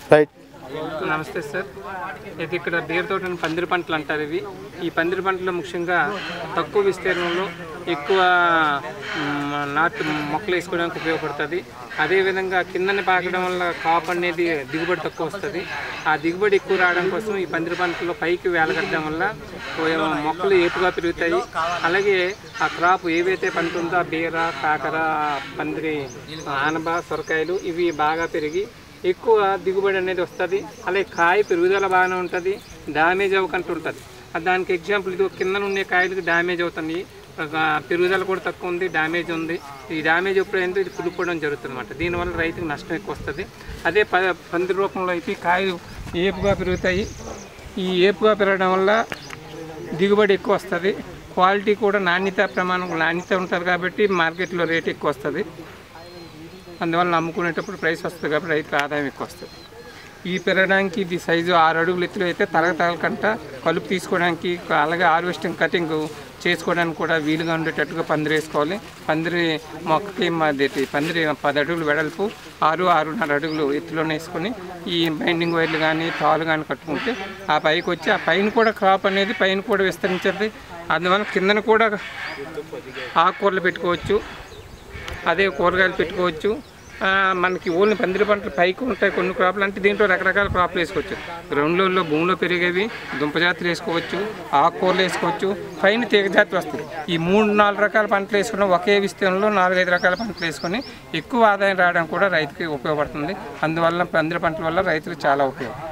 right నమస్తే sir ఇది ఇక్కడ బీర్ తోటని పందిరి పంటలు అంటారు ఇవి ఈ పందిరి పంటలు ముఖ్యంగా తక్కువ విస్తీర్ణంలో ఎక్కువ మ్, నాటు మొక్కలు వేసుకోవడానికి ఉపయోగపడుతుంది అదేవిధంగా కిందని పాకడం వల్ల కాపు అనేది దిగుబడి తక్కువ వస్తుంది ఆ దిగుబడి ఎక్కువ రావడం కోసం ఈ పందిరి పంటల్లో పైకి వేలగట్టడం వల్ల ఓ మొక్కలు ఏపుగా పెరుగుతాయి అలాగే ఆ క్రాప్ ఏవైతే పంట ఉందో ఆ బీర కాకర పందిరి ఆనబ సొరకాయలు ఇవి బాగా పెరిగి ఎక్కువ దిగుబడి అనేది వస్తుంది అలాగే కాయ పెరుగుదల బాగానే ఉంటుంది డ్యామేజ్ అవ్వకుండా ఉంటుంది దానికి ఎగ్జాంపుల్ ఇది కింద ఉండే కాయలకు డ్యామేజ్ అవుతుంది ఒక పెరుగుదల కూడా తక్కువ ఉంది డ్యామేజ్ ఉంది ఈ డ్యామేజ్ ఎప్పుడైందో ఇది కులిపోవడం జరుగుతుంది అనమాట దీనివల్ల రైతుకి నష్టం ఎక్కువ వస్తుంది అదే ప పంది రూపంలో అయితే ఈ కాయలు ఏపుగా పెరుగుతాయి ఈ ఏపుగా పెరగడం వల్ల దిగుబడి ఎక్కువ వస్తుంది క్వాలిటీ కూడా నాణ్యత ప్రమాణం నాణ్యత ఉంటుంది కాబట్టి మార్కెట్లో రేట్ ఎక్కువ వస్తుంది అందువల్ల అమ్ముకునేటప్పుడు ప్రైస్ వస్తుంది కాబట్టి రైతుకు ఆదాయం ఎక్కువ వస్తుంది ఈ పెరగడానికి ఇది సైజు ఆరు అడుగులు ఎత్తులో అయితే తరగతలకంట కలుపు తీసుకోవడానికి అలాగే హార్వెస్టింగ్ కటింగ్ చేసుకోవడానికి కూడా వీలుగా ఉండేటట్టుగా పందిరి వేసుకోవాలి పందిరి మొక్కకి మాది పందిరి పది అడుగులు వెడల్పు ఆరు ఆరున్నర అడుగులు ఎత్తులోనే వేసుకొని ఈ బైండింగ్ వైర్లు కానీ తాళ్ళు కానీ కట్టుకుంటే ఆ పైకి వచ్చి ఆ పైన కూడా క్రాప్ అనేది పైన కూడా విస్తరించేది అందువల్ల కిందన కూడా ఆకుకూరలు పెట్టుకోవచ్చు అదే కూరగాయలు పెట్టుకోవచ్చు ఆ, మనకి ఓన్లీ పందిరి పంటలు పైకి ఉంటాయి కొన్ని క్రాప్లు అంటే దీంట్లో రకరకాల క్రాప్లు వేసుకోవచ్చు గ్రౌండ్ లెవెల్లో భూమిలో పెరిగేవి దుంప జాతులు వేసుకోవచ్చు ఆకుకూరలు వేసుకోవచ్చు పైన తీగ జాతులు వస్తుంది ఈ మూడు నాలుగు రకాల పంటలు వేసుకున్న ఒకే విస్తీర్ణంలో నాలుగైదు రకాల పంటలు వేసుకొని ఎక్కువ ఆదాయం రావడం కూడా రైతుకి ఉపయోగపడుతుంది అందువల్ల పందిరి పంటల వల్ల రైతులకు చాలా ఉపయోగం